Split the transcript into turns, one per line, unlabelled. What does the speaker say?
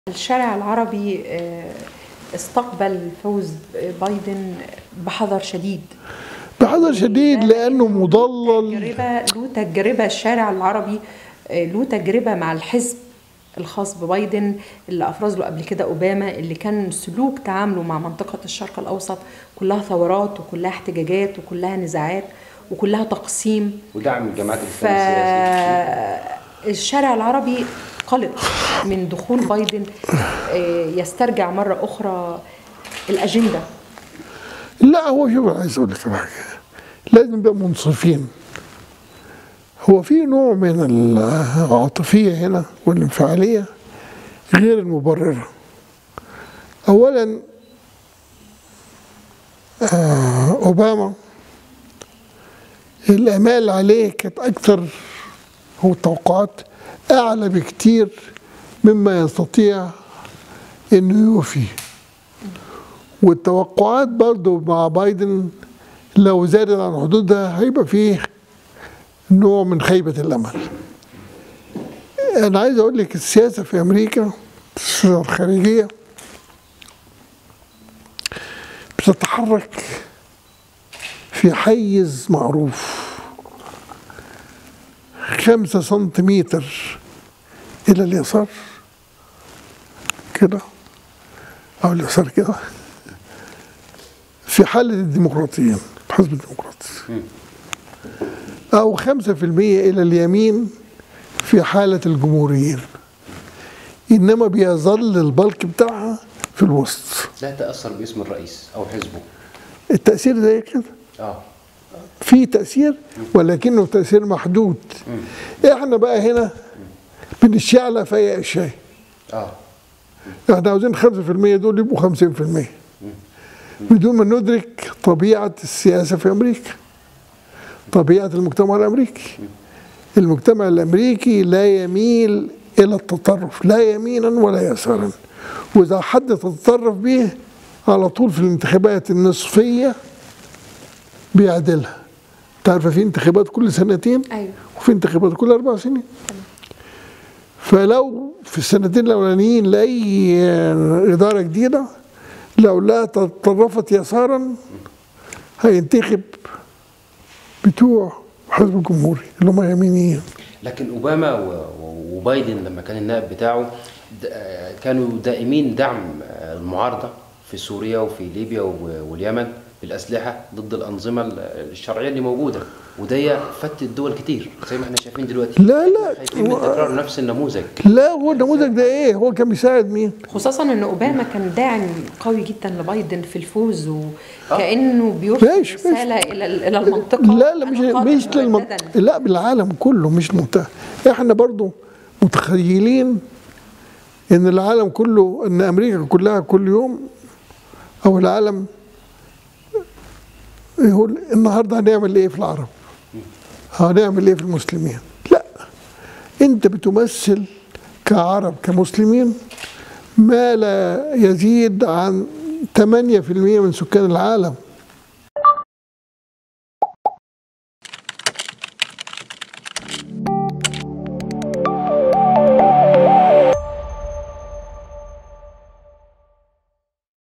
الشارع العربي آه، استقبل فوز بايدن بحذر شديد
بحذر شديد لانه مضلل
تجربة له تجربة الشارع العربي آه، له تجربة مع الحزب الخاص ببايدن اللي افرز له قبل كده اوباما اللي كان سلوك تعامله مع منطقة الشرق الاوسط كلها ثورات وكلها احتجاجات وكلها نزاعات وكلها تقسيم
ودعم الجماعات الاسلاميه السياسيه
فالشارع العربي قلق من دخول بايدن آه، يسترجع مرة أخرى الأجندة
لا هو شوف أنا عايز اقول لك على حاجه لازم نبقى منصفين هو في نوع من العاطفيه هنا والانفعاليه غير المبرره اولا آه اوباما الامال عليه كانت اكثر هو التوقعات اعلى بكتير مما يستطيع انه يوفي والتوقعات برضو مع بايدن لو زادت عن حدودها هيبقى فيه نوع من خيبة الأمل أنا عايز أقول لك السياسة في أمريكا السياسة الخارجية بتتحرك في حيز معروف خمسة سنتيمتر إلى اليسار كده أو اليسار كده في حالة الديمقراطيين الحزب الديمقراطي أو خمسة في المية إلى اليمين في حالة الجمهوريين إنما بيظل البلك بتاعها في الوسط
لا تاثر باسم الرئيس او حزبه
التأثير زي كده
اه
في تأثير ولكنه تأثير محدود احنا بقى هنا بنشعلى في أي شيء
اه
احنا عاوزين 5% دول يبقوا 50% بدون ما ندرك طبيعة السياسة في أمريكا طبيعة المجتمع الأمريكي المجتمع الأمريكي لا يميل إلى التطرف لا يمينا ولا يسارا وإذا حد تتطرف به على طول في الانتخابات النصفية بيعدلها تعرف في انتخابات كل سنتين
أيوة.
وفي انتخابات كل أربع سنين فلو في السنتين الأولانيين لأي إدارة جديدة لو لا تطرفت يسارا هينتخب بتوع حزب الجمهوري اللي هم يمينيين
لكن اوباما و- و- وبايدن لما كان النائب بتاعه د- آه، كانوا دائمين دعم آه، المعارضه في سوريا وفي ليبيا و- واليمن بالاسلحه ضد الانظمه ال- الشرعيه اللي موجوده وده فت الدول كتير زي ما احنا شايفين دلوقتي
لا لا
خايفين من تكرار نفس النموذج
لا هو النموذج ده ايه هو كان بيساعد مين
خصوصا ان اوباما كان داعم قوي جدا لبايدن في الفوز وكانه بيرسل
ماشي، ماشي.
رساله الى الى المنطقه
لا لا مش
أنا قادر
مش للم...
مجدداً.
لا بالعالم كله مش منتهى احنا برضو متخيلين ان العالم كله ان امريكا كلها كل يوم او العالم يقول النهارده هنعمل ايه في العرب هنعمل ايه في المسلمين لا انت بتمثل كعرب كمسلمين ما لا يزيد عن 8% من سكان العالم